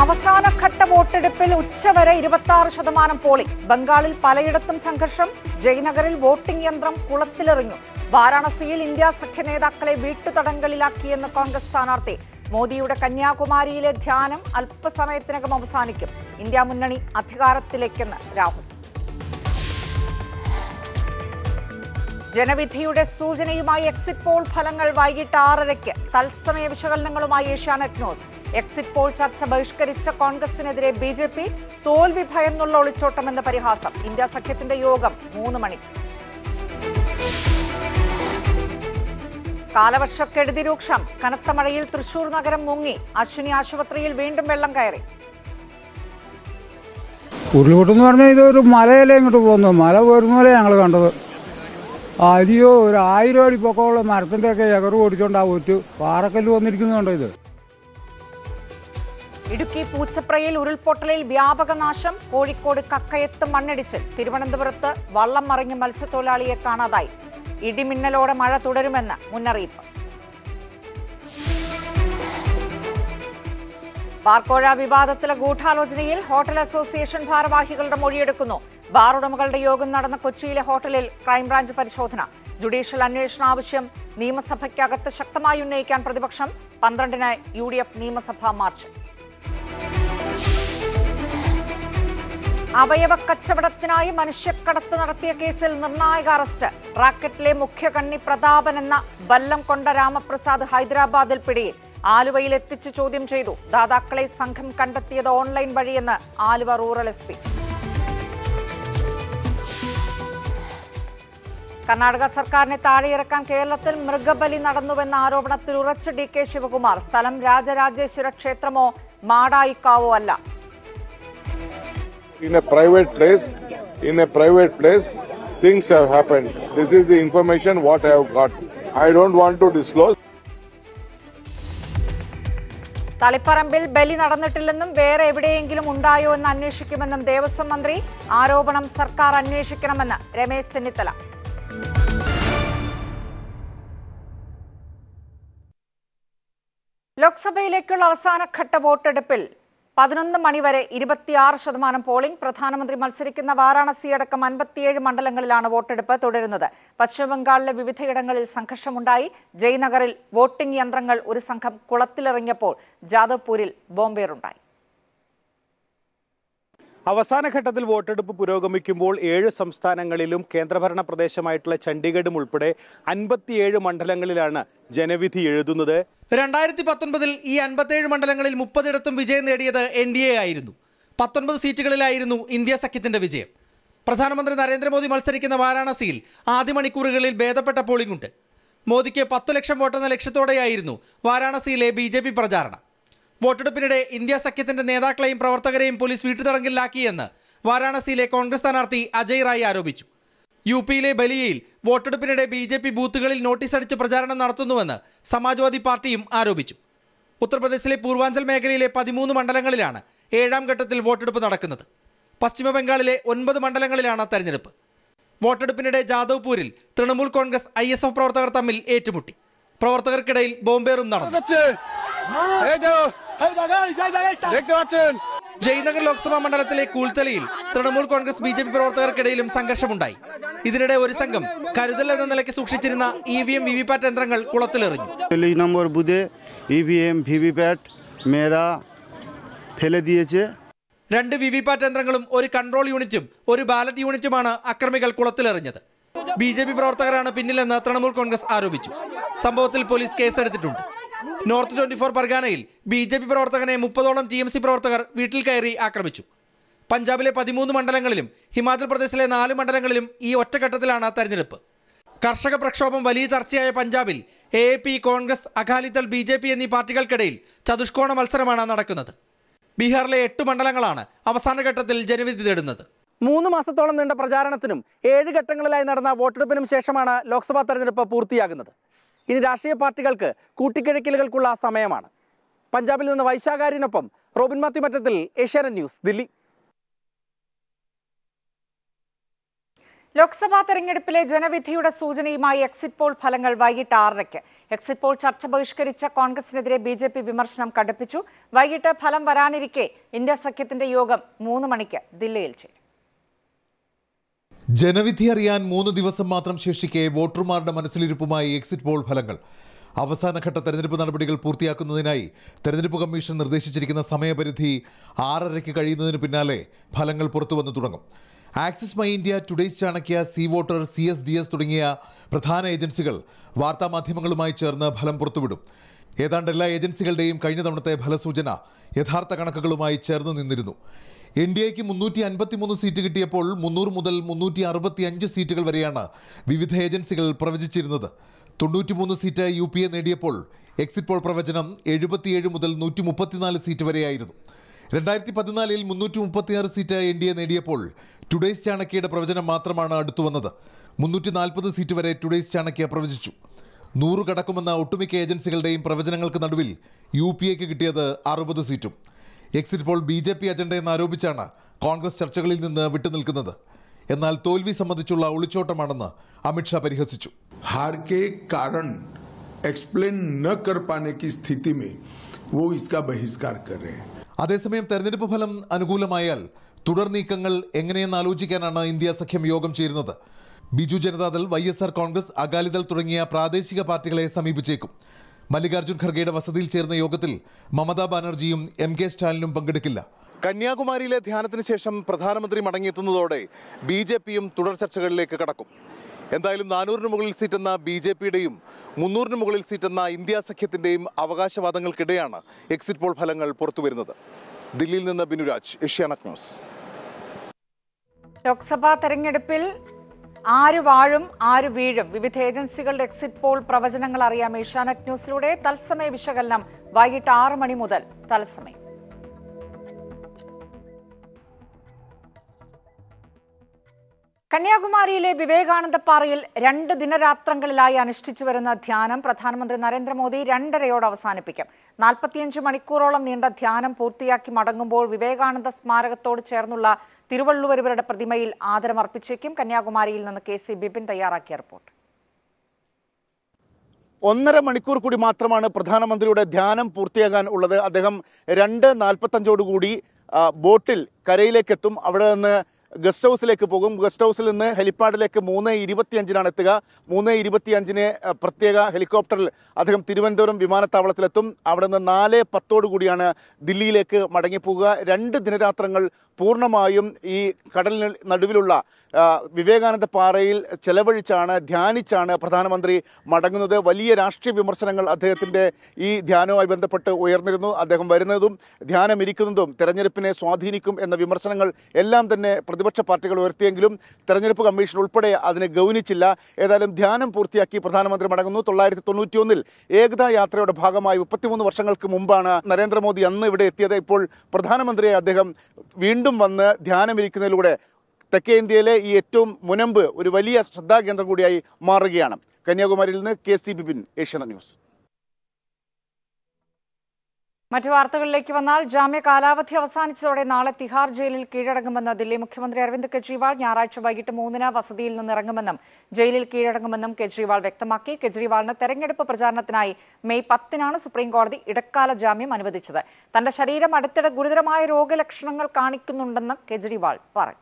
അവസാനഘട്ട വോട്ടെടുപ്പിൽ ഉച്ചവരെ ഇരുപത്തി ആറ് ശതമാനം പോളിംഗ് ബംഗാളിൽ പലയിടത്തും സംഘർഷം ജയ്നഗറിൽ വോട്ടിംഗ് യന്ത്രം കുളത്തിലെറിഞ്ഞു വാരാണസിയിൽ ഇന്ത്യ സഖ്യ നേതാക്കളെ വീട്ടുതടങ്കലിലാക്കിയെന്ന് കോൺഗ്രസ് സ്ഥാനാർത്ഥി മോദിയുടെ കന്യാകുമാരിയിലെ ധ്യാനം അല്പസമയത്തിനകം അവസാനിക്കും ഇന്ത്യ മുന്നണി അധികാരത്തിലേക്കെന്ന് രാഹുൽ ജനവിധിയുടെ സൂചനയുമായി എക്സിറ്റ് പോൾ ഫലങ്ങൾ വൈകിട്ട് ആറരയ്ക്ക് തത്സമയ വിശകലനങ്ങളുമായി ഏഷ്യാനെറ്റ് ന്യൂസ് എക്സിറ്റ് പോൾ ചർച്ച ബഹിഷ്കരിച്ച കോൺഗ്രസിനെതിരെ ബി ജെ പി തോൽവി ഭയന്നുള്ള ഒളിച്ചോട്ടമെന്ന പരിഹാസം ഇന്ത്യ സഖ്യത്തിന്റെ യോഗം മൂന്ന് മണി കാലവർഷക്കെടുതി രൂക്ഷം കനത്ത മഴയിൽ തൃശൂർ നഗരം മുങ്ങി അശ്വിനി ആശുപത്രിയിൽ വീണ്ടും വെള്ളം കയറി ഉരുൾപൊട്ടെന്ന് പറഞ്ഞാൽ ഇതൊരു മലയിലെ ഇങ്ങോട്ട് പോകുന്നു മല പോരുന്നപോലെ ഞങ്ങൾ കണ്ടത് അരിയോ ഒരു ആയിരം അടി പൊക്കമുള്ള മരത്തിന്റെ ഒക്കെ എകറ് ഓടിച്ചോണ്ട് ആ ഒറ്റ പാറക്കല്ല് വന്നിരിക്കുന്നുണ്ടോ ഇത് ഇടുക്കി പൂച്ചപ്രയിൽ ഉരുൾപൊട്ടലിൽ വ്യാപക നാശം കോഴിക്കോട് കക്കയത്ത് മണ്ണിടിച്ചിൽ തിരുവനന്തപുരത്ത് വള്ളം മറിഞ്ഞ് മത്സ്യത്തൊഴിലാളിയെ കാണാതായി ഇടിമിന്നലോടെ മഴ തുടരുമെന്ന് മുന്നറിയിപ്പ് ബാർക്കോഴ വിവാദത്തിലെ ഗൂഢാലോചനയിൽ ഹോട്ടൽ അസോസിയേഷൻ ഭാരവാഹികളുടെ മൊഴിയെടുക്കുന്നു ബാർ ഉടമകളുടെ യോഗം നടന്ന കൊച്ചിയിലെ ഹോട്ടലിൽ ക്രൈംബ്രാഞ്ച് പരിശോധന ജുഡീഷ്യൽ അന്വേഷണ ആവശ്യം നിയമസഭയ്ക്കകത്ത് ശക്തമായി ഉന്നയിക്കാൻ പ്രതിപക്ഷം പന്ത്രണ്ടിന് യു ഡി എഫ് നിയമസഭാ മാർച്ച് അവയവ കച്ചവടത്തിനായി മനുഷ്യക്കടത്ത് നടത്തിയ കേസിൽ നിർണായക അറസ്റ്റ് റാക്കറ്റിലെ മുഖ്യകണ്ണി പ്രതാപൻ എന്ന ബല്ലം കൊണ്ട രാമപ്രസാദ് ഹൈദരാബാദിൽ പിടിയിൽ ആലുവയിൽ എത്തിച്ച് ചോദ്യം ചെയ്തു ദാതാക്കളെ സംഘം കണ്ടെത്തിയത് ഓൺലൈൻ വഴിയെന്ന് Aluva rural S P Karnataka സർക്കാരിനെ താഴെയിറക്കാൻ കേരളത്തിൽ മൃഗബലി നടന്നുവെന്ന ആരോപണത്തിൽ ഉറച്ച ഡി കെ ശിവകുമാർ സ്ഥലം രാജരാജേശ്വര ക്ഷേത്രമോ മാടായിക്കാവോ അല്ല in a private place, in a private place, things have happened. This is the information what I have got. I don't want to disclose. തളിപ്പറമ്പിൽ ബലി നടന്നിട്ടില്ലെന്നും വേറെ എവിടെയെങ്കിലും ഉണ്ടായോ എന്ന് അന്വേഷിക്കുമെന്നും ദേവസ്വം മന്ത്രി ആരോപണം സർക്കാർ അന്വേഷിക്കണമെന്ന് രമേശ് ചെന്നിത്തല ലോക്സഭയിലേക്കുള്ള അവസാനഘട്ട വോട്ടെടുപ്പിൽ പതിനൊന്ന് മണിവരെ ഇരുപത്തിയാറ് ശതമാനം പോളിംഗ് പ്രധാനമന്ത്രി മത്സരിക്കുന്ന വാരാണസി അടക്കം അൻപത്തിയേഴ് മണ്ഡലങ്ങളിലാണ് വോട്ടെടുപ്പ് തുടരുന്നത് പശ്ചിമബംഗാളിലെ വിവിധയിടങ്ങളിൽ സംഘർഷമുണ്ടായി ജയ്നഗറിൽ വോട്ടിംഗ് യന്ത്രങ്ങൾ ഒരു സംഘം കുളത്തിലെറിഞ്ഞപ്പോൾ ജാദവ്പൂരിൽ ബോംബേറുണ്ടായി അവസാന ഘട്ടത്തിൽ വോട്ടെടുപ്പ് പുരോഗമിക്കുമ്പോൾ ഏഴ് സംസ്ഥാനങ്ങളിലും കേന്ദ്രഭരണ പ്രദേശമായിട്ടുള്ള ചണ്ഡീഗഡും ഉൾപ്പെടെ അൻപത്തിയേഴ് മണ്ഡലങ്ങളിലാണ് ജനവിധി എഴുതുന്നത് രണ്ടായിരത്തി പത്തൊൻപതിൽ ഈ അൻപത്തേഴ് മണ്ഡലങ്ങളിൽ മുപ്പതിടത്തും വിജയം നേടിയത് എൻ ഡി എ ആയിരുന്നു പത്തൊൻപത് സീറ്റുകളിലായിരുന്നു ഇന്ത്യ സഖ്യത്തിന്റെ വിജയം പ്രധാനമന്ത്രി നരേന്ദ്രമോദി മത്സരിക്കുന്ന വാരാണസിയിൽ ആദ്യ മണിക്കൂറുകളിൽ ഭേദപ്പെട്ട പോളിംഗ് ഉണ്ട് മോദിക്ക് പത്ത് ലക്ഷം വോട്ടെന്ന ലക്ഷ്യത്തോടെയായിരുന്നു വാരാണസിയിലെ ബി ജെ പി പ്രചാരണം വോട്ടെടുപ്പിനിടെ ഇന്ത്യ സഖ്യത്തിന്റെ നേതാക്കളെയും പ്രവർത്തകരെയും പോലീസ് വീട്ടുതടങ്കലിലാക്കിയെന്ന് വാരാണസിയിലെ കോൺഗ്രസ് സ്ഥാനാർത്ഥി അജയ് റായ് ആരോപിച്ചു യു പിയിലെ ബലിയയിൽ വോട്ടെടുപ്പിനിടെ ബി ജെ പി ബൂത്തുകളിൽ നോട്ടീസ് അടിച്ച് പ്രചാരണം നടത്തുന്നുവെന്ന് സമാജ്വാദി പാർട്ടിയും ആരോപിച്ചു ഉത്തർപ്രദേശിലെ പൂർവാഞ്ചൽ മേഖലയിലെ പതിമൂന്ന് മണ്ഡലങ്ങളിലാണ് ഏഴാം ഘട്ടത്തിൽ വോട്ടെടുപ്പ് നടക്കുന്നത് പശ്ചിമ ബംഗാളിലെ ഒൻപത് മണ്ഡലങ്ങളിലാണ് തെരഞ്ഞെടുപ്പ് വോട്ടെടുപ്പിനിടെ ജാദവ്പൂരിൽ Trinamool Congress I S F പ്രവർത്തകർ തമ്മിൽ ഏറ്റുമുട്ടി പ്രവർത്തകർക്കിടയിൽ ബോംബേറും നടന്നു ജയ്നഗർ ലോക്സഭാ മണ്ഡലത്തിലെ കൂൽത്തലയിൽ Trinamool Congress B J P പ്രവർത്തകർക്കിടയിലും സംഘർഷമുണ്ടായി ഇതിനിടെ ഒരു സംഘം കരുതൽ എന്ന നിലയ്ക്ക് സൂക്ഷിച്ചിരുന്ന E V M V V PAT യന്ത്രങ്ങൾ കുളത്തിലെറിഞ്ഞു চল্লিশ নম্বর বুথে ইভিএম ভিভিপ্যাট মেয়েরা ফেলে দিয়েছে രണ്ട് വി വി പാറ്റ് യന്ത്രങ്ങളും ഒരു കൺട്രോൾ യൂണിറ്റും ഒരു ബാലറ്റ് യൂണിറ്റുമാണ് അക്രമികൾ കുളത്തിലെറിഞ്ഞത് ബി ജെ പി പ്രവർത്തകരാണ് പിന്നിലെന്ന് തൃണമൂൽ കോൺഗ്രസ് ആരോപിച്ചു സംഭവത്തിൽ പോലീസ് കേസെടുത്തിട്ടുണ്ട് നോർത്ത് ട്വന്റി ഫോർ പർഗാനയിൽ ബി ജെ പി പ്രവർത്തകനെ മുപ്പതോളം ടി എം സി പ്രവർത്തകർ വീട്ടിൽ കയറി ആക്രമിച്ചു പഞ്ചാബിലെ പതിമൂന്ന് മണ്ഡലങ്ങളിലും ഹിമാചൽ പ്രദേശിലെ നാല് മണ്ഡലങ്ങളിലും ഈ ഒറ്റഘട്ടത്തിലാണ് തെരഞ്ഞെടുപ്പ് കർഷക പ്രക്ഷോഭം വലിയ ചർച്ചയായ പഞ്ചാബിൽ A A P Congress Akali Dal B J P എന്നീ പാർട്ടികൾക്കിടയിൽ ചതുഷ്കോണ മത്സരമാണ് നടക്കുന്നത് ബീഹാറിലെ എട്ട് മണ്ഡലങ്ങളാണ് അവസാന ഘട്ടത്തിൽ ജനവിധി തേടുന്നത് മൂന്ന് മാസത്തോളം നീണ്ട പ്രചാരണത്തിനും ഏഴ് ഘട്ടങ്ങളിലായി നടന്ന വോട്ടെടുപ്പിനും ശേഷമാണ് ലോക്സഭാ തെരഞ്ഞെടുപ്പ് പൂർത്തിയാകുന്നത് ഇനി രാഷ്ട്രീയ പാർട്ടികൾക്ക് കൂട്ടിക്കിഴക്കലുകൾക്കുള്ള സമയമാണ് പഞ്ചാബിൽ നിന്ന് വൈശാഖാരിനൊപ്പം റോബിൻ മാത്യു മറ്റത്തിൽ ഏഷ്യാനെറ്റ് ന്യൂസ് ദില്ലി ലോക്സഭാ തെരഞ്ഞെടുപ്പിലെ ജനവിധിയുടെ സൂചനയുമായി എക്സിറ്റ് പോൾ ഫലങ്ങൾ വൈകിട്ട് ആറരയ്ക്ക് എക്സിറ്റ് പോൾ ചർച്ച ബഹിഷ്കരിച്ച കോൺഗ്രസിനെതിരെ ബി ജെ പി വിമർശനം കടുപ്പിച്ചു വൈകിട്ട് ഫലം വരാനിരിക്കെ ഇന്ത്യ സഖ്യത്തിന്റെ യോഗം മൂന്ന് മണിക്ക് ദില്ലിയിൽ ചേരും ജനവിധി അറിയാൻ മൂന്ന് ദിവസം മാത്രം ശേഷിക്കെ വോട്ടർമാരുടെ മനസ്സിലിരിപ്പുമായി എക്സിറ്റ് പോൾ ഫലങ്ങൾ അവസാനഘട്ട തെരഞ്ഞെടുപ്പ് നടപടികൾ പൂർത്തിയാക്കുന്നതിനായി തെരഞ്ഞെടുപ്പ് കമ്മീഷൻ നിർദ്ദേശിച്ചിരിക്കുന്ന സമയപരിധി ആറരയ്ക്ക് കഴിയുന്നതിന് പിന്നാലെ ഫലങ്ങൾ പുറത്തു വന്നു തുടങ്ങും Axis My India Today's Chanakya C voter C S D S തുടങ്ങിയ പ്രധാന ഏജൻസികൾ വാർത്താമാധ്യമങ്ങളുമായി ചേർന്ന് ഫലം പുറത്തുവിടും ഏതാണ്ട് എല്ലാ ഏജൻസികളുടെയും കഴിഞ്ഞ തവണത്തെ ഫലസൂചന യഥാർത്ഥ കണക്കുകളുമായി ചേർന്ന് നിന്നിരുന്നു എൻ ഡി എക്ക് മുന്നൂറ്റി അൻപത്തിമൂന്ന് സീറ്റ് കിട്ടിയപ്പോൾ മുന്നൂറ് മുതൽ മുന്നൂറ്റി അറുപത്തി അഞ്ച് സീറ്റുകൾ വരെയാണ് വിവിധ ഏജൻസികൾ പ്രവചിച്ചിരുന്നത് തൊണ്ണൂറ്റിമൂന്ന് സീറ്റ് യു പി എ നേടിയപ്പോൾ എക്സിറ്റ് പോൾ പ്രവചനം എഴുപത്തിയേഴ് മുതൽ നൂറ്റി മുപ്പത്തിനാല് സീറ്റ് വരെയായിരുന്നു രണ്ടായിരത്തി പതിനാലിൽ മുന്നൂറ്റി മുപ്പത്തിയാറ് സീറ്റ് എൻ ഡി എ നേടിയപ്പോൾ ടുഡേസ് ചാണക്യയുടെ പ്രവചനം മാത്രമാണ് അടുത്തു വന്നത് മുന്നൂറ്റി നാൽപ്പത് സീറ്റ് വരെ ടുഡേസ് ചാണക്യ പ്രവചിച്ചു നൂറ് കടക്കുമെന്ന ഒട്ടുമിക്ക ഏജൻസികളുടെയും പ്രവചനങ്ങൾക്ക് നടുവിൽ യു പി എക്ക് കിട്ടിയത് അറുപത് സീറ്റും exit poll B J P അജണ്ടയെന്ന് ആരോപിച്ചാണ് കോൺഗ്രസ് ചർച്ചകളിൽ നിന്ന് വിട്ടുനിൽക്കുന്നത് എന്നാൽ തോൽവി സംബന്ധിച്ചുള്ള ഒളിച്ചോട്ടമാണെന്ന് അമിത്ഷാ പരിഹസിച്ചു हार के कारण एक्सप्लेन न कर पाने की स्थिति में वो इसका बहिष्कार कर रहे हैं അതേസമയം തെരഞ്ഞെടുപ്പ് ഫലം അനുകൂലമായാൽ തുടർ നീക്കങ്ങൾ എങ്ങനെയെന്ന് ആലോചിക്കാനാണ് ഇന്ത്യ സഖ്യം യോഗം ചേരുന്നത് Biju Janata Dal Y S R Congress Akali Dal തുടങ്ങിയ പ്രാദേശിക പാർട്ടികളെ സമീപിച്ചേക്കും മല്ലികാർജ്ജുൻ ഖർഗെയുടെ വസതിയിൽ ചേർന്ന യോഗത്തിൽ മമതാ ബാനർജിയും എം കെ സ്റ്റാലിനും പങ്കെടുക്കില്ല കന്യാകുമാരിയിലെ ധ്യാനത്തിന് ശേഷം പ്രധാനമന്ത്രി മടങ്ങിയെത്തുന്നതോടെ ബി ജെ പിയും തുടർ ചർച്ചകളിലേക്ക് കടക്കും എന്തായാലും നാനൂറിന് മുകളിൽ സീറ്റെന്ന ബി ജെ പിയുടെയും മുന്നൂറിന് മുകളിൽ സീറ്റെന്ന ഇന്ത്യ സഖ്യത്തിന്റെയും അവകാശവാദങ്ങൾക്കിടെയാണ് എക്സിറ്റ് പോൾ ഫലങ്ങൾ പുറത്തുവരുന്നത് ദില്ലിയിൽ നിന്ന് ബിനുരാജ് ഏഷ്യാനെറ്റ് ന്യൂസ് ലോക്സഭാ തെരഞ്ഞെടുപ്പിൽ ആര് വാഴും ആര് വീഴും വിവിധ ഏജൻസികളുടെ എക്സിറ്റ് പോൾ പ്രവചനങ്ങൾ അറിയാം ഏഷ്യാനെറ്റ് ന്യൂസിലൂടെ തത്സമയ വിശകലനം വൈകിട്ട് ആറ് മണി മുതൽ തത്സമയം കന്യാകുമാരിയിലെ വിവേകാനന്ദ പാറയിൽ രണ്ട് ദിനരാത്രങ്ങളിലായി അനുഷ്ഠിച്ചു വരുന്ന ധ്യാനം പ്രധാനമന്ത്രി നരേന്ദ്രമോദി രണ്ടരയോടെ അവസാനിപ്പിക്കും നാൽപ്പത്തിയഞ്ച് മണിക്കൂറോളം നീണ്ട ധ്യാനം പൂർത്തിയാക്കി മടങ്ങുമ്പോൾ വിവേകാനന്ദ സ്മാരകത്തോട് ചേർന്നുള്ള തിരുവള്ളുവരുവരുടെ പ്രതിമയിൽ ആദരമർപ്പിച്ചേക്കും കന്യാകുമാരിയിൽ നിന്ന് കെ സി ബിപിൻ തയ്യാറാക്കിയ റിപ്പോർട്ട് ഒന്നര മണിക്കൂർ കൂടി മാത്രമാണ് പ്രധാനമന്ത്രിയുടെ ധ്യാനം പൂർത്തിയാകാൻ ഉള്ളത് അദ്ദേഹം രണ്ട് നാൽപ്പത്തഞ്ചോടുകൂടി ആ, ബോട്ടിൽ കരയിലേക്ക് എത്തും അവിടെ നിന്ന് ഗസ്റ്റ് ഹൗസിലേക്ക് പോകും ഗസ്റ്റ് ഹൗസിൽ നിന്ന് ഹെലിപ്പാഡിലേക്ക് മൂന്ന് ഇരുപത്തിയഞ്ചിനാണ് എത്തുക മൂന്ന് ഇരുപത്തിയഞ്ചിന് ആ, പ്രത്യേക ഹെലികോപ്റ്ററിൽ അദ്ദേഹം തിരുവനന്തപുരം വിമാനത്താവളത്തിലെത്തും അവിടെ നിന്ന് നാല് പത്തോടു കൂടിയാണ് ദില്ലിയിലേക്ക് മടങ്ങിപ്പോകുക രണ്ട് ദിനരാത്രങ്ങൾ പൂർണ്ണമായും ഈ കടലിന് നടുവിലുള്ള ആ, വിവേകാനന്ദ പാറയിൽ ചെലവഴിച്ചാണ് ധ്യാനിച്ചാണ് പ്രധാനമന്ത്രി മടങ്ങുന്നത് വലിയ രാഷ്ട്രീയ വിമർശനങ്ങൾ അദ്ദേഹത്തിൻ്റെ ഈ ധ്യാനവുമായി ബന്ധപ്പെട്ട് ഉയർന്നിരുന്നു അദ്ദേഹം വരുന്നതും ധ്യാനം ഇരിക്കുന്നതും തെരഞ്ഞെടുപ്പിനെ സ്വാധീനിക്കും എന്ന വിമർശനങ്ങൾ എല്ലാം തന്നെ പ്രതിപക്ഷ പാർട്ടികൾ ഉയർത്തിയെങ്കിലും തെരഞ്ഞെടുപ്പ് കമ്മീഷൻ ഉൾപ്പെടെ അതിനെ ഗൗനിച്ചില്ല ഏതായാലും ധ്യാനം പൂർത്തിയാക്കി പ്രധാനമന്ത്രി മടങ്ങുന്നു തൊള്ളായിരത്തി തൊണ്ണൂറ്റിയൊന്നിൽ ഏകതാ യാത്രയുടെ ഭാഗമായി മുപ്പത്തിമൂന്ന് വർഷങ്ങൾക്ക് മുമ്പാണ് നരേന്ദ്രമോദി അന്ന് ഇവിടെ എത്തിയത് ഇപ്പോൾ പ്രധാനമന്ത്രിയെ അദ്ദേഹം വീണ്ടും വന്ന് ധ്യാനമിരിക്കുന്നതിലൂടെ തെക്കേ ഇന്ത്യയിലെ ഈ ഏറ്റവും മുനമ്പ് ഒരു വലിയ ശ്രദ്ധാകേന്ദ്രം കൂടിയായി മാറുകയാണ് കന്യാകുമാരിയിൽ നിന്ന് K C Bipin Asianet news മറ്റു വാർത്തകളിലേക്ക് വന്നാൽ ജാമ്യ കാലാവധി അവസാനിച്ചതോടെ നാളെ തിഹാർ ജയിലിൽ കീഴടങ്ങുമെന്ന് ദില്ലി മുഖ്യമന്ത്രി അരവിന്ദ് കെജ്രിവാൾ ഞായറാഴ്ച വൈകിട്ട് മൂന്നിന് വസതിയിൽ നിന്ന് ഇറങ്ങുമെന്നും ജയിലിൽ കീഴടങ്ങുമെന്നും കെജ്രിവാൾ വ്യക്തമാക്കി കെജ്രിവാളിന് തെരഞ്ഞെടുപ്പ് പ്രചാരണത്തിനായി മെയ് പത്തിനാണ് സുപ്രീംകോടതി ഇടക്കാല ജാമ്യം അനുവദിച്ചത് തന്റെ ശരീരം അടുത്തിടെ ഗുരുതരമായ രോഗലക്ഷണങ്ങൾ കാണിക്കുന്നുണ്ടെന്ന് കെജ്രിവാൾ പറഞ്ഞു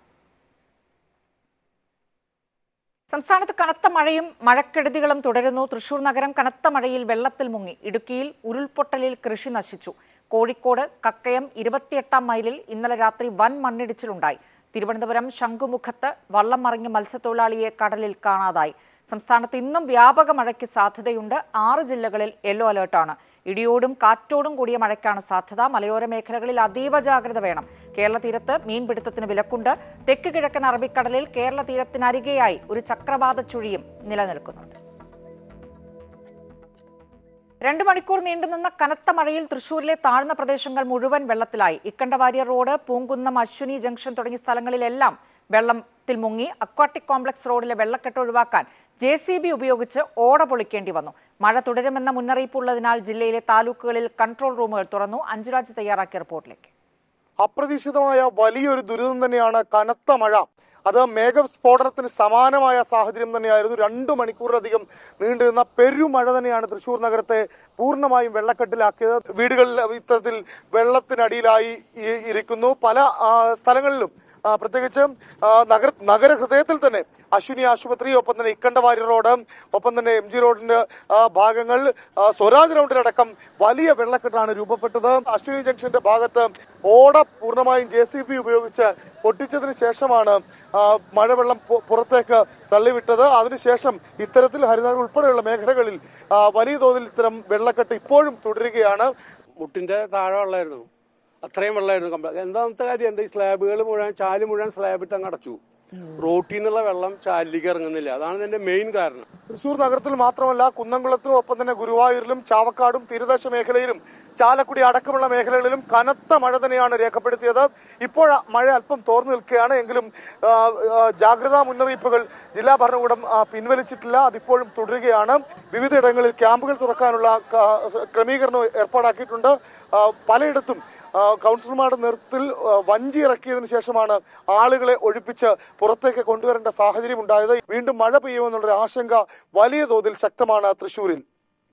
സംസ്ഥാനത്ത് കനത്ത മഴയും മഴക്കെടുതികളും തുടരുന്നു തൃശൂർ നഗരം കനത്ത മഴയിൽ വെള്ളത്തിൽ മുങ്ങി ഇടുക്കിയിൽ ഉരുൾപൊട്ടലിൽ കൃഷി നശിച്ചു കോഴിക്കോട് കക്കയം ഇരുപത്തിയെട്ടാം മൈലിൽ ഇന്നലെ രാത്രി വൻ മണ്ണിടിച്ചിലുണ്ടായി തിരുവനന്തപുരം ശംഖുമുഖത്ത് വള്ളം മറിഞ്ഞ മത്സ്യത്തൊഴിലാളിയെ കടലിൽ കാണാതായി സംസ്ഥാനത്ത് ഇന്നും വ്യാപക മഴയ്ക്ക് സാധ്യതയുണ്ട് ആറ് ജില്ലകളിൽ യെല്ലോ അലേർട്ടാണ് ഇടിയോടും കാറ്റോടും കൂടിയ മഴയ്ക്കാണ് സാധ്യത മലയോര മേഖലകളിൽ അതീവ ജാഗ്രത വേണം കേരള തീരത്ത് മീൻപിടുത്തത്തിന് വിലക്കുണ്ട് തെക്ക് കിഴക്കൻ അറബിക്കടലിൽ കേരള തീരത്തിനരികെയായി ഒരു ചക്രവാത ചുഴിയും നിലനിൽക്കുന്നുണ്ട് രണ്ട് മണിക്കൂർ നീണ്ടുനിന്ന കനത്ത മഴയിൽ തൃശൂരിലെ താഴ്ന്ന പ്രദേശങ്ങൾ മുഴുവൻ വെള്ളത്തിലായി ഇക്കണ്ടവാരിയർ റോഡ് പൂങ്കുന്നം അശ്വിനി ജംഗ്ഷൻ തുടങ്ങിയ സ്ഥലങ്ങളിലെല്ലാം വെള്ളത്തിൽ മുങ്ങി അക്വാട്ടിക് കോംപ്ലക്സ് റോഡിലെ വെള്ളക്കെട്ട് ഒഴിവാക്കാൻ ജെ സി ബി ഉപയോഗിച്ച് ഓട പൊളിക്കേണ്ടി വന്നു മഴ തുടരുമെന്ന മുന്നറിയിപ്പുള്ളതിനാൽ ജില്ലയിലെ താലൂക്കുകളിൽ കൺട്രോൾ റൂമുകൾ തുറന്നു അഞ്ചുരാജ് തയ്യാറാക്കിയ റിപ്പോർട്ടിലേക്ക് അപ്രതീക്ഷിതമായ വലിയൊരു ദുരിതം തന്നെയാണ് കനത്ത മഴ അത് മേഘസ്ഫോടനത്തിന് സമാനമായ സാഹചര്യം തന്നെയായിരുന്നു രണ്ടു മണിക്കൂറിലധികം നീണ്ടുനിന്ന പെരുമഴ തന്നെയാണ് തൃശൂർ നഗരത്തെ പൂർണ്ണമായും വെള്ളക്കെട്ടിലാക്കിയത് വീടുകളിൽ ഇത്തരത്തിൽ വെള്ളത്തിനടിയിലായി ഇ- ഇരിക്കുന്നു പല ആ, സ്ഥലങ്ങളിലും ആ, പ്രത്യേകിച്ച് ആ, നഗര നഗരഹൃദയത്തിൽ തന്നെ അശ്വിനി ആശുപത്രി ഒപ്പം തന്നെ ഇക്കണ്ടവാരി റോഡ് ഒപ്പം തന്നെ എം ജി റോഡിന്റെ ആ, ഭാഗങ്ങൾ ആ, സ്വരാജ് റൗണ്ടിലടക്കം വലിയ വെള്ളക്കെട്ടാണ് രൂപപ്പെട്ടത് അശ്വിനി ജംഗ്ഷന്റെ ഭാഗത്ത് ഓട പൂർണ്ണമായും ജെ സി ബി ഉപയോഗിച്ച് പൊട്ടിച്ചതിന് ശേഷമാണ് ആ, മഴവെള്ളം പു- പുറത്തേക്ക് തള്ളിവിട്ടത് അതിനുശേഷം ഇത്തരത്തിൽ ഹരിനഗർ ഉൾപ്പെടെയുള്ള മേഖലകളിൽ ആ, വലിയ തോതിൽ ഇത്തരം വെള്ളക്കെട്ട് ഇപ്പോഴും തുടരുകയാണ് മുട്ടിന്റെ താഴെ വെള്ളമായിരുന്നു അത്രയും വെള്ളമായിരുന്നു കമ്പ എന്താമത്തെ കാര്യം എന്താ ഈ സ്ലാബുകൾ മുഴുവൻ ചാല് മുഴുവൻ സ്ലാബ് ഇട്ട് അങ്ങ് അടച്ചു റോട്ടിൽ നിന്നുള്ള വെള്ളം ചാലിലേക്ക് ഇറങ്ങുന്നില്ല അതാണ് ഇതിന്റെ മെയിൻ കാരണം തൃശൂർ നഗരത്തിൽ മാത്രമല്ല കുന്നംകുളത്തും ഒപ്പം തന്നെ ഗുരുവായൂരിലും ചാവക്കാടും തീരദേശ മേഖലയിലും ചാലക്കുടി അടക്കമുള്ള മേഖലകളിലും കനത്ത മഴ തന്നെയാണ് രേഖപ്പെടുത്തിയത് ഇപ്പോൾ മഴ അല്പം തോർന്നു നിൽക്കുകയാണ് എങ്കിലും ആ, ആ, ജാഗ്രതാ മുന്നറിയിപ്പുകൾ ജില്ലാ ഭരണകൂടം ആ, പിൻവലിച്ചിട്ടില്ല അതിപ്പോഴും തുടരുകയാണ് വിവിധയിടങ്ങളിൽ ക്യാമ്പുകൾ തുറക്കാനുള്ള ക- ക്രമീകരണം ഏർപ്പാടാക്കിയിട്ടുണ്ട് ആ, പലയിടത്തും ആ, കൗൺസിലർമാരുടെ നേതൃത്വത്തിൽ ആ, വഞ്ചി ഇറക്കിയതിനു ശേഷമാണ് ആളുകളെ ഒഴിപ്പിച്ച് പുറത്തേക്ക് കൊണ്ടുവരേണ്ട സാഹചര്യം ഉണ്ടായത് വീണ്ടും മഴ പെയ്യുമെന്നുള്ളൊരു ആശങ്ക വലിയ തോതിൽ ശക്തമാണ് തൃശൂരിൽ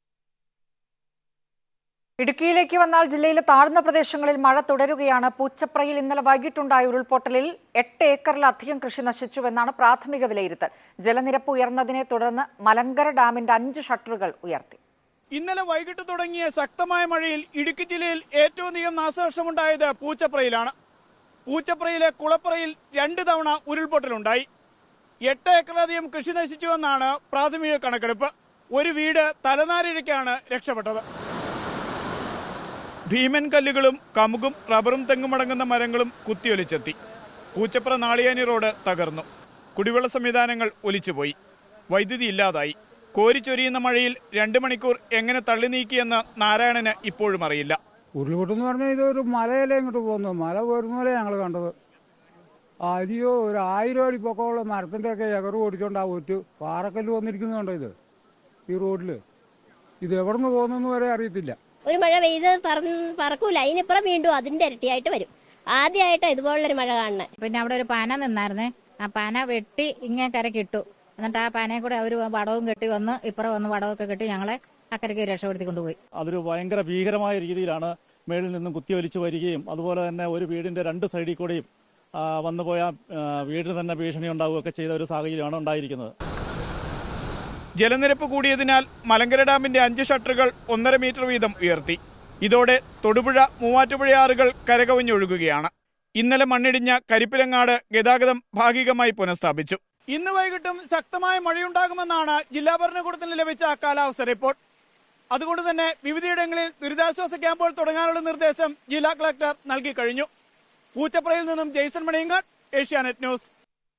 ഇടുക്കിയിലേക്ക് വന്നാൽ ജില്ലയിലെ താഴ്ന്ന പ്രദേശങ്ങളിൽ മഴ തുടരുകയാണ് പൂച്ചപ്രയിൽ ഇന്നലെ വൈകിട്ടുണ്ടായ ഉരുൾപൊട്ടലിൽ എട്ട് ഏക്കറിലധികം കൃഷി നശിച്ചുവെന്നാണ് പ്രാഥമിക വിലയിരുത്തൽ ജലനിരപ്പ് ഉയർന്നതിനെ തുടർന്ന് മലങ്കര ഡാമിന്റെ അഞ്ച് ഷട്ടറുകൾ ഉയർത്തി ഇന്നലെ വൈകിട്ട് തുടങ്ങിയ ശക്തമായ മഴയിൽ ഇടുക്കി ജില്ലയിൽ ഏറ്റവും അധികം നാശനഷ്ടമുണ്ടായത് പൂച്ചപ്രയിലാണ് പൂച്ചപ്രയിലെ കുളപ്രയിൽ രണ്ട് തവണ ഉരുൾപൊട്ടലുണ്ടായി എട്ട് ഏക്കറിലധികം കൃഷി നശിച്ചുവെന്നാണ് പ്രാഥമിക കണക്കെടുപ്പ് ഒരു വീട് തലനാരിഴയ്ക്കാണ് രക്ഷപ്പെട്ടത് ഭീമൻ കല്ലുകളും കമുകും റബ്ബറും തെങ്ങും അടങ്ങുന്ന മരങ്ങളും കുത്തിയൊലിച്ചെത്തി പൂച്ചപ്ര നാളിയാനി റോഡ് തകർന്നു കുടിവെള്ള സംവിധാനങ്ങൾ ഒലിച്ചുപോയി വൈദ്യുതി ഇല്ലാതായി കോരിച്ചൊരിയുന്ന മഴയിൽ രണ്ട് മണിക്കൂർ എങ്ങനെ തള്ളി നീക്കിയെന്ന് നാരായണന് ഇപ്പോഴും അറിയില്ല ഉരുൾപൊട്ടെന്ന് പറഞ്ഞാൽ ഇതൊരു മലയിലെ ഇങ്ങോട്ട് പോകുന്നു മല പോരുന്നപോലെ ഞങ്ങൾ കണ്ടത് അരിയോ ഒരു ആയിരം അടി പൊക്കമുള്ള മരത്തിൻ്റെ ഒക്കെ എകറ് ഓടിച്ചോണ്ട് ആ ഒറ്റ പാറക്കല്ല് വന്നിരിക്കുന്നുണ്ടോ ഇത് ഈ റോഡിൽ ഇത് എവിടെ നിന്ന് പോകുന്നെന്ന് വരെ അറിയത്തില്ല ഒരു മഴ പെയ്ത് പറന്ന് പറക്കൂല അതിനിപ്പുറം വീണ്ടും അതിന്റെ ഇരട്ടിയായിട്ട് വരും ആദ്യമായിട്ട് ഇതുപോലുള്ളൊരു മഴ കാണുന്നത് പിന്നെ അവിടെ ഒരു പന നിന്നായിരുന്നേ ആ പന വെട്ടി ഇങ്ങേ കരക്ക് ഇട്ടു എന്നിട്ട് ആ പനയെ കൂടെ അവർ വടവും കെട്ടി വന്ന് ഇപ്പുറം വന്ന് വടവൊക്കെ കെട്ടി ഞങ്ങളെ അക്കരയ്ക്ക് രക്ഷപ്പെടുത്തി കൊണ്ടുപോയി അതൊരു ഭയങ്കര ഭീകരമായ രീതിയിലാണ് മേളിൽ നിന്നും കുത്തിയൊലിച്ചു വരികയും അതുപോലെ തന്നെ ഒരു വീടിന്റെ രണ്ട് സൈഡിൽ കൂടെയും ആ, വന്നുപോയ ആ, വീടിന് തന്നെ ഭീഷണി ഉണ്ടാവുകയൊക്കെ ചെയ്ത ഒരു സാഹചര്യമാണ് ഉണ്ടായിരിക്കുന്നത് ജലനിരപ്പ് കൂടിയതിനാൽ മലങ്കര ഡാമിന്റെ അഞ്ച് ഷട്ടറുകൾ ഒന്നര മീറ്റർ വീതം ഉയർത്തി ഇതോടെ തൊടുപുഴ മൂവാറ്റുപുഴയാറുകൾ കരകവിഞ്ഞൊഴുകുകയാണ് ഇന്നലെ മണ്ണിടിഞ്ഞ കരിപ്പിലങ്ങാട് ഗതാഗതം ഭാഗികമായി പുനഃസ്ഥാപിച്ചു ഇന്ന് വൈകിട്ടും ശക്തമായ മഴയുണ്ടാകുമെന്നാണ് ജില്ലാ ഭരണകൂടത്തിന് ലഭിച്ച കാലാവസ്ഥ റിപ്പോർട്ട് അതുകൊണ്ട് തന്നെ വിവിധയിടങ്ങളിൽ ദുരിതാശ്വാസ ക്യാമ്പുകൾ തുടങ്ങാനുള്ള നിർദ്ദേശം ജില്ലാ കളക്ടർ നൽകി കഴിഞ്ഞു പൂച്ചപ്രയിൽ നിന്നും ജെയ്സൺ മണിയങ്ങാട് ഏഷ്യാനെറ്റ് ന്യൂസ്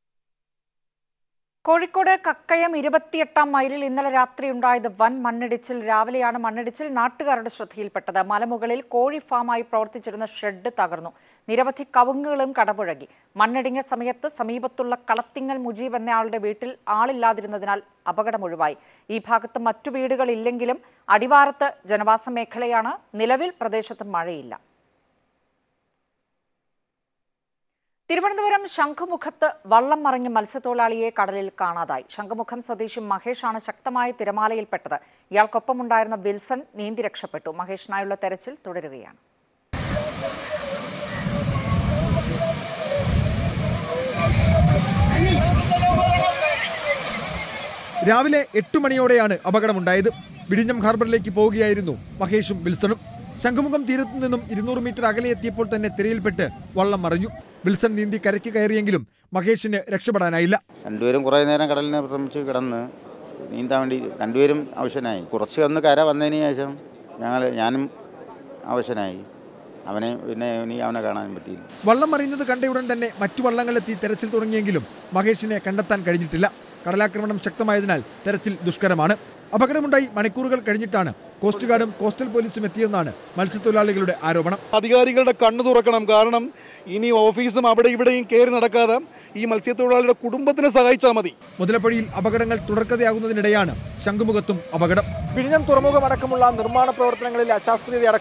കോഴിക്കോട് കക്കയം ഇരുപത്തിയെട്ടാം മൈലിൽ ഇന്നലെ രാത്രി ഉണ്ടായത് വൻ മണ്ണിടിച്ചിൽ രാവിലെയാണ് മണ്ണിടിച്ചിൽ നാട്ടുകാരുടെ ശ്രദ്ധയിൽപ്പെട്ടത് മലമുകളിൽ കോഴി ഫാമായി പ്രവർത്തിച്ചിരുന്ന ഷെഡ് തകർന്നു നിരവധി കവുങ്ങുകളും കടപുഴകി മണ്ണിടിഞ്ഞ സമയത്ത് സമീപത്തുള്ള കളത്തിങ്ങൽ മുജീബ് എന്നയാളുടെ വീട്ടിൽ ആളില്ലാതിരുന്നതിനാൽ അപകടം ഒഴിവായി ഈ ഭാഗത്ത് മറ്റു വീടുകളില്ലെങ്കിലും അടിവാരത്ത് ജനവാസ മേഖലയാണ് നിലവിൽ പ്രദേശത്ത് മഴയില്ല തിരുവനന്തപുരം ശംഖുമുഖത്ത് വള്ളം മറിഞ്ഞ് മത്സ്യത്തൊഴിലാളിയെ കടലിൽ കാണാതായി ശംഖുമുഖം സ്വദേശി മഹേഷാണ് ശക്തമായ തിരമാലയിൽപ്പെട്ടത് ഇയാൾക്കൊപ്പമുണ്ടായിരുന്ന വിൽസൺ നീന്തി രക്ഷപ്പെട്ടു മഹേഷിനായുള്ള തെരച്ചിൽ തുടരുകയാണ് രാവിലെ എട്ട് മണിയോടെയാണ് അപകടമുണ്ടായത് വിഴിഞ്ഞം ഹാർബറിലേക്ക് പോവുകയായിരുന്നു മഹേഷും വിൽസണും ശംഖുമുഖം തീരത്തു നിന്നും ഇരുന്നൂറ് മീറ്റർ അകലെ എത്തിയപ്പോൾ തന്നെ തിരയിൽപ്പെട്ട് വള്ളം മറിഞ്ഞു വിൽസൺ നീന്തി കരയ്ക്ക് കയറിയെങ്കിലും മഹേഷിന് രക്ഷപ്പെടാനായില്ല രണ്ടുപേരും കുറേ നേരം കടലിനെ ശ്രമിച്ച് കിടന്ന് നീന്താൻ വേണ്ടി രണ്ടുപേരും അവശനായി കുറച്ച് ഒന്ന് കര വന്നതിന് ശേഷം ഞങ്ങൾ ഞാനും അവശനായി അവനെ പിന്നെ ഇനി അവനെ കാണാൻ പറ്റിയില്ല വള്ളം മറിയുന്നത് കണ്ടയുടൻ തന്നെ മറ്റു വള്ളങ്ങളെത്തി തെരച്ചിൽ തുടങ്ങിയെങ്കിലും മഹേഷിനെ കണ്ടെത്താൻ കഴിഞ്ഞിട്ടില്ല കടലാക്രമണം ശക്തമായതിനാൽ തെരച്ചിൽ ദുഷ്കരമാണ് അപകടമുണ്ടായി മണിക്കൂറുകൾ കഴിഞ്ഞിട്ടാണ് കോസ്റ്റ് ഗാർഡും കോസ്റ്റൽ പോലീസും എത്തിയെന്നാണ് മത്സ്യത്തൊഴിലാളികളുടെ ആരോപണം അധികാരികളുടെ കണ്ണു തുറക്കണം കാരണം ഇനി ഓഫീസും അവിടെ ഇവിടെയും കയറി നടക്കാതെ ഈ മത്സ്യത്തൊഴിലാളിയുടെ കുടുംബത്തിനെ സഹായിച്ചാൽ മതി മുതലപ്പുഴയിൽ അപകടങ്ങൾ തുടർക്കഥയാകുന്നതിനിടെയാണ് ശംഖുമുഖത്തും അപകടം വിഴിഞ്ഞം തുറമുഖം അടക്കമുള്ള നിർമ്മാണ പ്രവർത്തനങ്ങളിൽ അശാസ്ത്രീയതയടക്കം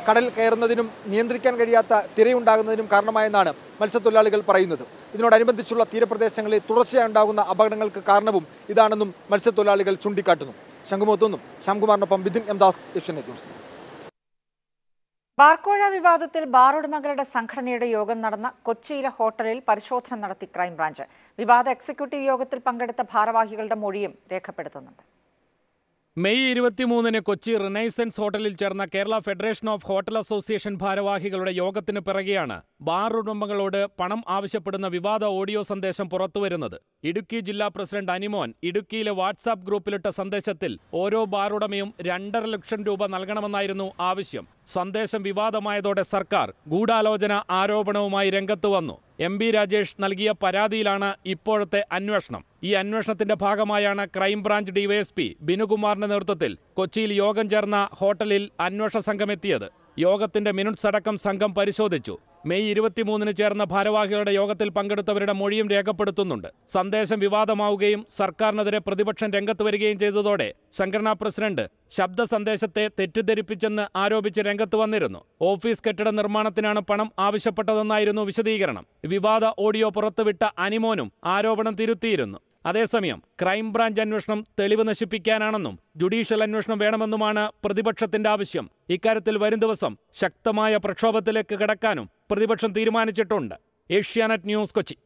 കടൽ കയറുന്നതിനും നിയന്ത്രിക്കാൻ കഴിയാത്ത തിരയുണ്ടാകുന്നതിനും കാരണമായെന്നാണ് മത്സ്യത്തൊഴിലാളികൾ പറയുന്നത് ഇതിനോടനുബന്ധിച്ചുള്ള തീരപ്രദേശങ്ങളിൽ തുടർച്ചയായി ഉണ്ടാകുന്ന അപകടങ്ങൾക്ക് കാരണവും ഇതാണെന്നും മത്സ്യത്തൊഴിലാളികൾ ചൂണ്ടിക്കാട്ടുന്നു ശംഖുമുഖത്തുനിന്നും ശ്യാംകുമാറിനൊപ്പം ബിദിൻ എം ദാസ് ഏഷ്യാനെറ്റ് ന്യൂസ് ബാർക്കോഴ വിവാദത്തിൽ ബാർ ഉടമകളുടെ സംഘടനയുടെ യോഗം നടന്ന കൊച്ചിയിലെ ഹോട്ടലിൽ പരിശോധന നടത്തി ക്രൈംബ്രാഞ്ച് വിവാദ എക്സിക്യൂട്ടീവ് യോഗത്തിൽ പങ്കെടുത്ത ഭാരവാഹികളുടെ മൊഴിയും രേഖപ്പെടുത്തുന്നുണ്ട് മെയ് ഇരുപത്തിമൂന്നിന് കൊച്ചി റിനൈസൻസ് ഹോട്ടലിൽ ചേർന്ന Kerala federation of hotel association ഭാരവാഹികളുടെ യോഗത്തിന് പിറകെയാണ് ബാർ ഉടമകളോട് പണം ആവശ്യപ്പെടുന്ന വിവാദ ഓഡിയോ സന്ദേശം പുറത്തുവരുന്നത് ഇടുക്കി ജില്ലാ പ്രസിഡന്റ് അനിമോൻ ഇടുക്കിയിലെ വാട്സാപ്പ് ഗ്രൂപ്പിലിട്ട സന്ദേശത്തിൽ ഓരോ ബാർ ഉടമയും രണ്ടര ലക്ഷം രൂപ നൽകണമെന്നായിരുന്നു ആവശ്യം സന്ദേശം വിവാദമായതോടെ സർക്കാർ ഗൂഢാലോചന ആരോപണവുമായി രംഗത്ത് വന്നു എം ബി രാജേഷ് നൽകിയ പരാതിയിലാണ് ഇപ്പോഴത്തെ അന്വേഷണം ഈ അന്വേഷണത്തിന്റെ ഭാഗമായാണ് ക്രൈംബ്രാഞ്ച് ഡിവൈഎസ്പി ബിനുകുമാറിന്റെ നേതൃത്വത്തിൽ കൊച്ചിയിൽ യോഗം ചേർന്ന ഹോട്ടലിൽ അന്വേഷണ സംഘം എത്തിയത് യോഗത്തിന്റെ മിനിറ്റ്സ് അടക്കം സംഘം പരിശോധിച്ചു മെയ് ഇരുപത്തിമൂന്നിന് ചേർന്ന ഭാരവാഹികളുടെ യോഗത്തിൽ പങ്കെടുത്തവരുടെ മൊഴിയും രേഖപ്പെടുത്തുന്നുണ്ട് സന്ദേശം വിവാദമാവുകയും സർക്കാരിനെതിരെ പ്രതിപക്ഷം രംഗത്ത് വരികയും ചെയ്തതോടെ സംഘടനാ പ്രസിഡന്റ് ശബ്ദ സന്ദേശത്തെ തെറ്റിദ്ധരിപ്പിച്ചെന്ന് ആരോപിച്ച് രംഗത്ത് വന്നിരുന്നു ഓഫീസ് കെട്ടിട നിർമ്മാണത്തിനാണ് പണം ആവശ്യപ്പെട്ടതെന്നായിരുന്നു വിശദീകരണം വിവാദ ഓഡിയോ പുറത്തുവിട്ട അനിമോനും ആരോപണം തിരുത്തിയിരുന്നു അതേസമയം ക്രൈംബ്രാഞ്ച് അന്വേഷണം തെളിവ് നശിപ്പിക്കാനാണെന്നും ജുഡീഷ്യൽ അന്വേഷണം വേണമെന്നുമാണ് പ്രതിപക്ഷത്തിന്റെ ആവശ്യം ഇക്കാര്യത്തിൽ വരും ദിവസം ശക്തമായ പ്രക്ഷോഭത്തിലേക്ക് കടക്കാനും പ്രതിപക്ഷം തീരുമാനിച്ചിട്ടുണ്ട് ഏഷ്യാനെറ്റ് ന്യൂസ് കൊച്ചി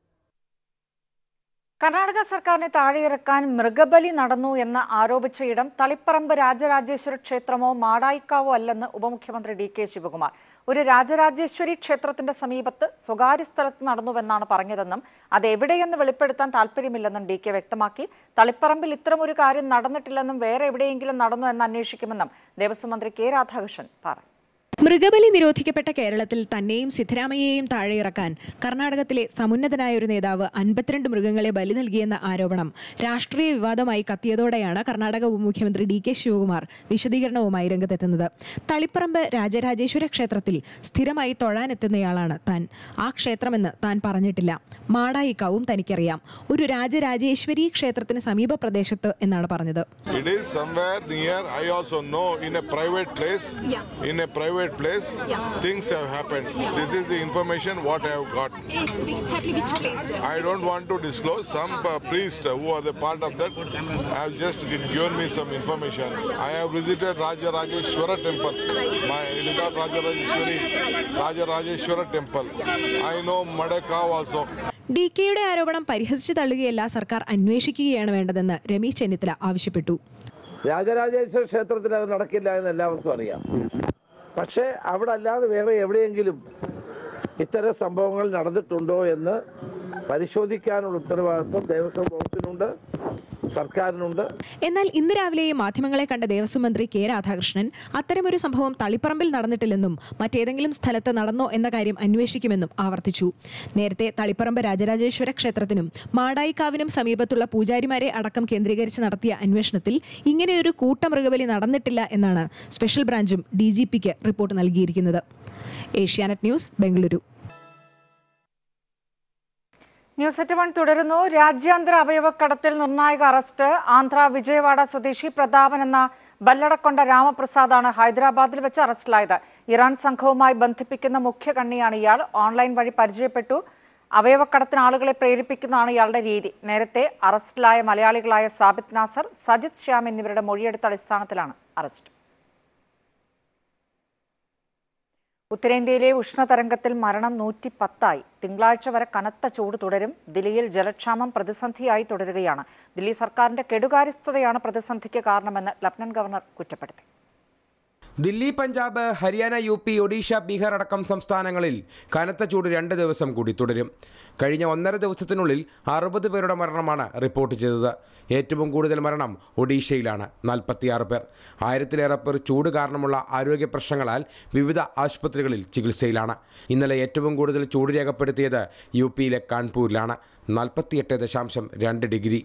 കർണാടക സർക്കാരിനെ താഴെയിറക്കാൻ മൃഗബലി നടന്നു എന്ന് ആരോപിച്ച ഇടം തളിപ്പറമ്പ് രാജരാജേശ്വര ക്ഷേത്രമോ മാടായിക്കാവോ അല്ലെന്ന് ഉപമുഖ്യമന്ത്രി ഡി കെ ശിവകുമാർ ഒരു രാജരാജേശ്വരി ക്ഷേത്രത്തിന്റെ സമീപത്ത് സ്വകാര്യ സ്ഥലത്ത് നടന്നുവെന്നാണ് പറഞ്ഞതെന്നും അത് എവിടെയെന്ന് വെളിപ്പെടുത്താൻ താല്പര്യമില്ലെന്നും ഡി കെ വ്യക്തമാക്കി തളിപ്പറമ്പിൽ ഇത്തരമൊരു കാര്യം നടന്നിട്ടില്ലെന്നും വേറെ എവിടെയെങ്കിലും നടന്നു എന്ന് അന്വേഷിക്കുമെന്നും ദേവസ്വം മന്ത്രി കെ രാധാകൃഷ്ണൻ പറഞ്ഞു മൃഗബലി നിരോധിക്കപ്പെട്ട കേരളത്തിൽ തന്നെയും സിദ്ധരാമയ്യയെയും താഴെയിറക്കാൻ കർണാടകത്തിലെ സമുന്നതനായ ഒരു നേതാവ് അൻപത്തിരണ്ട് മൃഗങ്ങളെ ബലി നൽകിയെന്ന ആരോപണം രാഷ്ട്രീയ വിവാദമായി കത്തിയതോടെയാണ് കർണാടക ഉപമുഖ്യമന്ത്രി ഡി കെ ശിവകുമാർ വിശദീകരണവുമായി രംഗത്തെത്തുന്നത് തളിപ്പറമ്പ് രാജരാജേശ്വര ക്ഷേത്രത്തിൽ സ്ഥിരമായി തൊഴാനെത്തുന്നയാളാണ് താൻ ആ ക്ഷേത്രമെന്ന് താൻ പറഞ്ഞിട്ടില്ല മാടായിക്കാവും തനിക്കറിയാം ഒരു രാജരാജേശ്വരി ക്ഷേത്രത്തിന് സമീപ പ്രദേശത്ത് എന്നാണ് പറഞ്ഞത് It is somewhere near, I also know, in a private place. Yeah. In a private place, Yeah. things have happened. Yeah. This is the information what I have got. Exactly which place? I don't want to disclose. Some uh, priest who are the part of that have just gi- given me some information. I have visited Raja Rajeshwara temple. My it is not Raja Rajeshwari, Raja Rajeshwara temple. I know Madakav also. D കെയുടെ ആരോപണം പരിഹസിച്ചു തള്ളുകയല്ല സർക്കാർ അന്വേഷിക്കുകയാണ് വേണ്ടതെന്ന് രമേശ് ചെന്നിത്തല ആവശ്യപ്പെട്ടു രാജരാജേശ്വര ക്ഷേത്രത്തിൽ അത് നടക്കില്ല എന്ന് എല്ലാവർക്കും അറിയാം പക്ഷേ അവിടെ അല്ലാതെ വേറെ എവിടെയെങ്കിലും ഇത്തരം സംഭവങ്ങൾ നടന്നിട്ടുണ്ടോ എന്ന് പരിശോധിക്കാനുള്ള ഉത്തരവാദിത്വം ദേവസ്വം വകുപ്പിനുണ്ട് സർക്കാരിനുണ്ട് എന്നാൽ ഇന്ന് രാവിലെ മാധ്യമങ്ങളെ കണ്ട ദേവസ്വം മന്ത്രി കെ രാധാകൃഷ്ണൻ അത്തരമൊരു സംഭവം തളിപ്പറമ്പിൽ നടന്നിട്ടില്ലെന്നും മറ്റേതെങ്കിലും സ്ഥലത്ത് നടന്നോ എന്ന കാര്യം അന്വേഷിക്കുമെന്നും ആവർത്തിച്ചു നേരത്തെ തളിപ്പറമ്പ് രാജരാജേശ്വര ക്ഷേത്രത്തിനും മാടായിക്കാവിനും സമീപത്തുള്ള പൂജാരിമാരെ അടക്കം കേന്ദ്രീകരിച്ച് നടത്തിയ അന്വേഷണത്തിൽ ഇങ്ങനെയൊരു കൂട്ടമൃഗബലി നടന്നിട്ടില്ല എന്നാണ് സ്പെഷ്യൽ ബ്രാഞ്ചും ഡി ജി പിക്ക് റിപ്പോർട്ട് നൽകിയിരിക്കുന്നത് Asianet news Bengaluru news at one തുടരുന്നു രാജ്യാന്തര അവയവക്കടത്തിൽ നിർണായക അറസ്റ്റ് ആന്ധ്ര വിജയവാഡ സ്വദേശി പ്രതാപൻ എന്ന ബല്ലടക്കൊണ്ട രാമപ്രസാദാണ് ഹൈദരാബാദിൽ വെച്ച് അറസ്റ്റിലായത് ഇറാൻ സംഘവുമായി ബന്ധിപ്പിക്കുന്ന മുഖ്യ കണ്ണിയാണ് ഇയാൾ ഓൺലൈൻ വഴി പരിചയപ്പെട്ടു അവയവക്കടത്തിന് ആളുകളെ പ്രേരിപ്പിക്കുന്നതാണ് ഇയാളുടെ രീതി നേരത്തെ അറസ്റ്റിലായ മലയാളികളായ സാബിത് നാസർ സജിത് ശ്യാം എന്നിവരുടെ മൊഴിയെടുത്ത അടിസ്ഥാനത്തിലാണ് അറസ്റ്റ് ഉത്തരേന്ത്യയിലെ ഉഷ്ണതരംഗത്തിൽ മരണം നൂറ്റി പത്തായി തിങ്കളാഴ്ച വരെ കനത്ത ചൂട് തുടരും ദില്ലിയിൽ ജലക്ഷാമം പ്രതിസന്ധിയായി തുടരുകയാണ് ദില്ലി സർക്കാരിന്റെ കെടുകാര്യസ്ഥതയാണ് പ്രതിസന്ധിക്ക് കാരണമെന്ന് ലഫ്റ്റനന്റ് ഗവർണർ കുറ്റപ്പെടുത്തി ദില്ലി പഞ്ചാബ് ഹരിയാന യു പി ഒഡീഷ ബീഹാർ അടക്കം സംസ്ഥാനങ്ങളിൽ കനത്ത ചൂട് രണ്ട് ദിവസം കൂടി തുടരും കഴിഞ്ഞ ഒന്നര ദിവസത്തിനുള്ളിൽ അറുപത് പേരുടെ മരണമാണ് റിപ്പോർട്ട് ചെയ്തത് ഏറ്റവും കൂടുതൽ മരണം ഒഡീഷയിലാണ് നാൽപ്പത്തിയാറ് പേർ ആയിരത്തിലേറെ പേർ ചൂട് കാരണമുള്ള ആരോഗ്യ പ്രശ്നങ്ങളാൽ വിവിധ ആശുപത്രികളിൽ ചികിത്സയിലാണ് ഇന്നലെ ഏറ്റവും കൂടുതൽ ചൂട് രേഖപ്പെടുത്തിയത് യു പിയിലെ കാൺപൂരിലാണ് നാൽപ്പത്തിയെട്ട് ദശാംശം രണ്ട് ഡിഗ്രി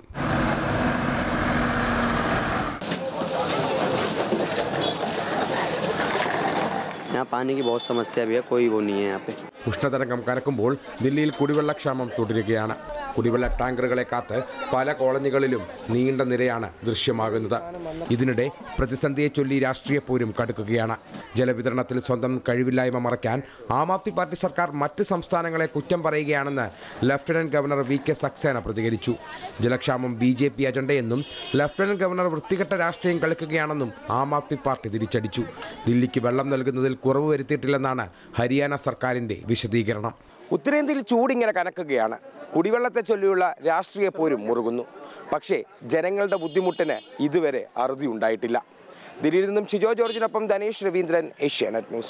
यहाँ पानी की बहुत समस्या भी है कोई वो नहीं है यहाँ पे ഉഷ്ണതരംഗം കനക്കുമ്പോൾ ദില്ലിയിൽ കുടിവെള്ളക്ഷാമം തുടരുകയാണ് കുടിവെള്ള ടാങ്കറുകളെ കാത്ത് പല കോളനികളിലും നീണ്ട നിരയാണ് ദൃശ്യമാകുന്നത് ഇതിനിടെ പ്രതിസന്ധിയെ ചൊല്ലി രാഷ്ട്രീയ പോരും കടുക്കുകയാണ് ജലവിതരണത്തിൽ സ്വന്തം കഴിവില്ലായ്മ മറയ്ക്കാൻ ആം ആദ്മി പാർട്ടി സർക്കാർ മറ്റ് സംസ്ഥാനങ്ങളെ കുറ്റം പറയുകയാണെന്ന് lieutenant governor V K Saxena പ്രതികരിച്ചു ജലക്ഷാമം ബി ജെ പി അജണ്ടയെന്നും ലഫ്റ്റനന്റ് ഗവർണർ വൃത്തികെട്ട രാഷ്ട്രീയം കളിക്കുകയാണെന്നും ആം ആദ്മി പാർട്ടി തിരിച്ചടിച്ചു ദില്ലിക്ക് വെള്ളം നൽകുന്നതിൽ കുറവ് വരുത്തിയിട്ടില്ലെന്നാണ് ഹരിയാന സർക്കാരിന്റെ വിശദീകരണം ഉത്തരേന്ത്യയിൽ ചൂടിങ്ങനെ കനക്കുകയാണ് കുടിവെള്ളത്തെ ചൊല്ലിയുള്ള രാഷ്ട്രീയ പോരും മുറുകുന്നു പക്ഷേ ജനങ്ങളുടെ ബുദ്ധിമുട്ടിന് ഇതുവരെ അറുതി ഉണ്ടായിട്ടില്ല ദില്ലിയിൽ നിന്നും ഷിജോ ജോർജിനൊപ്പം ധനേഷ് രവീന്ദ്രൻ ഏഷ്യാനെറ്റ് ന്യൂസ്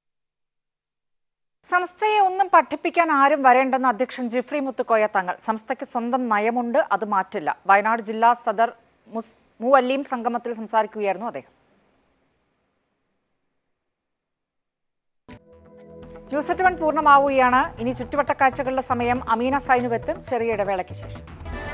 സംസ്ഥയെ ഒന്നും പഠിപ്പിക്കാൻ ആരും വരേണ്ടെന്ന് അധ്യക്ഷൻ ജിഫ്രി മുത്തുക്കോയ തങ്ങൾ സംസ്ഥയ്ക്ക് സ്വന്തം നയമുണ്ട് അത് മാറ്റില്ല വയനാട് ജില്ലാ സദർ മുസ് മൂവല്ലീം സംഗമത്തിൽ സംസാരിക്കുകയായിരുന്നു അദ്ദേഹം ന്യൂസ് എറ്റ് വൺ പൂർണ്ണമാവുകയാണ് ഇനി ചുറ്റുവട്ട കാഴ്ചകളുടെ സമയം അമീന സൈനുവെത്തും ചെറിയ ഇടവേളയ്ക്ക് ശേഷം